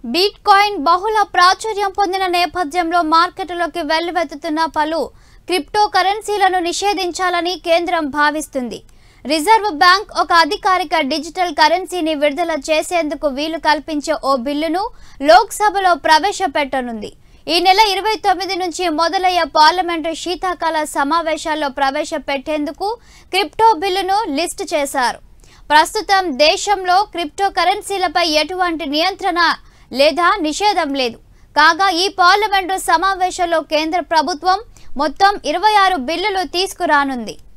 beat coin బహుళ ప్రాచుర్యం పొందిన నేపథ్యంలో మార్కెట్లోకి వెల్లువెత్తుతున్న పలు క్రిప్టో కరెన్సీలను నిషేధించాలని కేంద్రం భావిస్తుంది రిజర్వ్ బ్యాంక్ ఒక అధికారిక డిజిటల్ కరెన్సీని విడుదల చేసేందుకు వీలు కల్పించే ఓ బిల్లును లోక్సభలో ప్రవేశపెట్టనుంది ఈ నెల ఇరవై తొమ్మిది నుంచి మొదలయ్యే పార్లమెంటు శీతాకాల సమావేశాల్లో ప్రవేశపెట్టేందుకు క్రిప్టో బిల్లును లిస్ట్ చేశారు ప్రస్తుతం దేశంలో క్రిప్టో కరెన్సీలపై ఎటువంటి నియంత్రణ లేదా నిషేధం లేదు కాగా ఈ పార్లమెంటు సమావేశంలో కేంద్ర ప్రభుత్వం మొత్తం ఇరవై ఆరు బిల్లులు తీసుకురానుంది